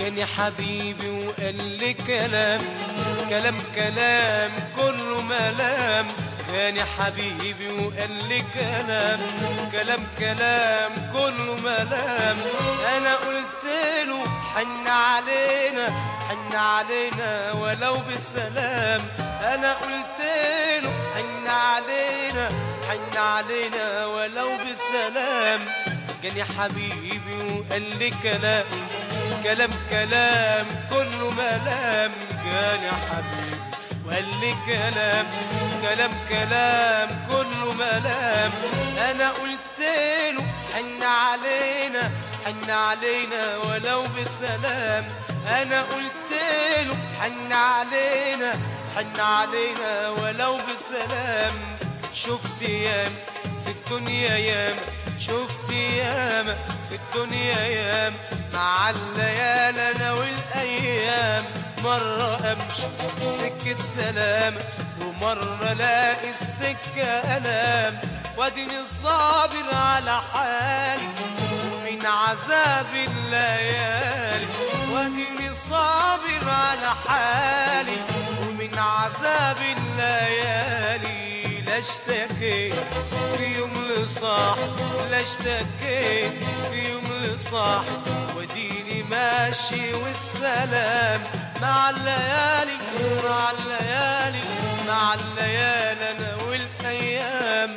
جاني حبيبي وقال لي كلام كلام كلام كله ملام جاني حبيبي وقال لي كلام كلام كلام كله ملام انا قلت له حن علينا حن علينا ولو بسلام انا قلت له حن علينا حن علينا ولو بسلام جاني حبيبي وقال لي كلام كلام كلام كله ملام جاني حبيبي وقال لي كلام كلام كلام كله ملام انا قلت له حن علينا حن علينا ولو بسلام انا قلت له حن علينا حن علينا ولو بسلام شفت ياما في الدنيا ياما شفت ياما في الدنيا ياما مع الليالي انا والايام مرة امشي سكة سلام ومرة الاقي السكة الام واديني الصابر على حالي من عذاب الليالي واديني صابر على حالي ومن عذاب الليالي لا اشتكيت في يوم لصاح لا اشتكيت في يوم لصاح وديني ماشي والسلام مع الليالي مع الليالي مع الليالي انا والايام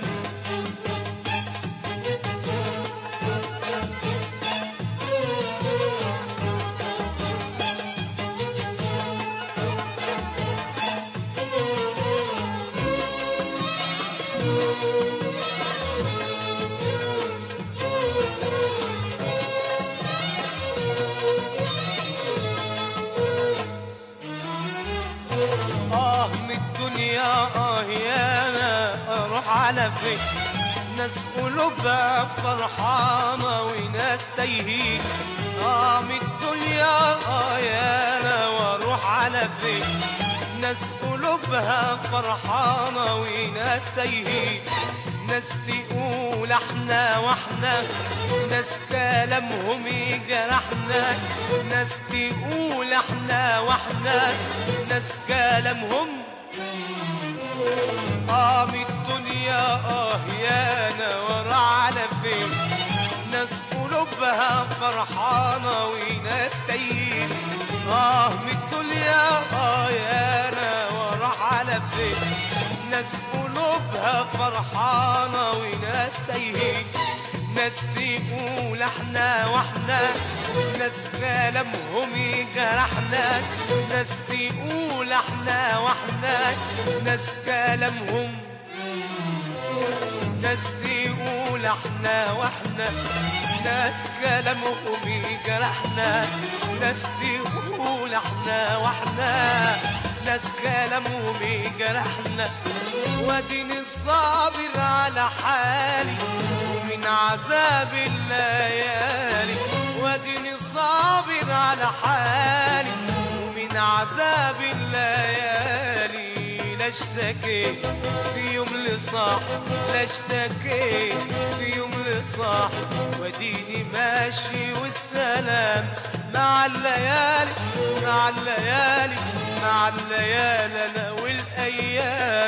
آه من الدنيا آه يا أنا أروح على فين ناس قلوبها فرحانة وناس تايهين آه من الدنيا آه يا أنا وأروح على فين ناس قلوبها فرحانة وناس تايهين ناس تقول احنا واحنا ناس كلامهم يجرحنا ناس تقول احنا واحنا ناس كلامهم اه من الدنيا اه يانا ورا على فين ناس قلوبها فرحانة وناس تايهين اه من الدنيا اه يانا ورا على فين ناس قلوبها فرحانة وناس تايهين ناس تقول احنا واحنا ناس كلامهم يجرحنا ناس تقول احنا واحنا ناس كلامهم ناس تقول احنا واحنا ناس كلامهم يجرحنا ناس تقول احنا واحنا ناس كلامهم يجرحنا واديني الصابر على حالي ومن عذاب الليالي واديني صابر على حالي ومن عذاب الليالي لا اشتكيت في يوم لصاح لا اشتكيت في يوم لصاح وديني ماشي والسلام مع الليالي مع الليالي مع الليالي انا والايام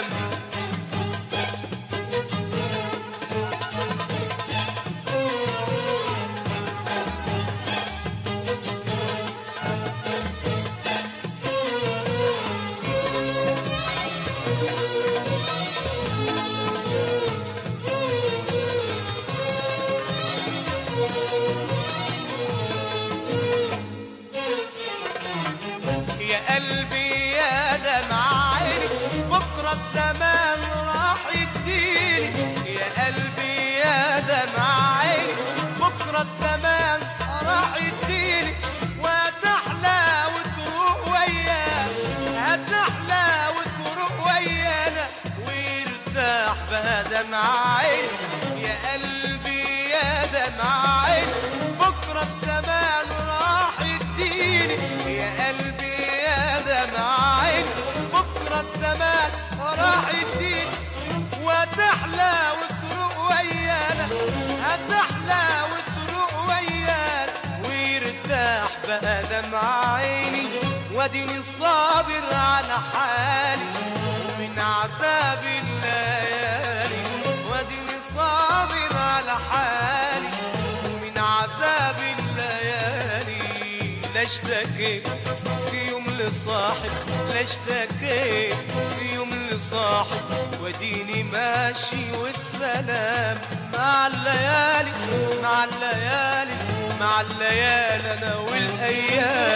يا قلبي يا دمع عيني بكرة الزمان راح يديني يا قلبي يا دمع عيني بكرة الزمان راح يديني وهتحلى وتروح وياه هتحلى وتروح ويانا ويرتاح بها دمع عيني يا قلبي يا دمع عيني بكرة الزمان راح يديني يا قلبي يا دمع عيني بكرة الزمان راح يديني وتحلى وتروق ويانا هتحلى وتروق ويانا ويرتاح بقى دمع واديني صابر على حالي ومن عذاب الليالي واديني صابر على حالي ومن عذاب الليالي لا اشتكيت في يوم لصاحب لا اشتكيت في يوم لصاحب واديني ماشي والسلام مع الليالي مع الليالي مع الليالي انا والايام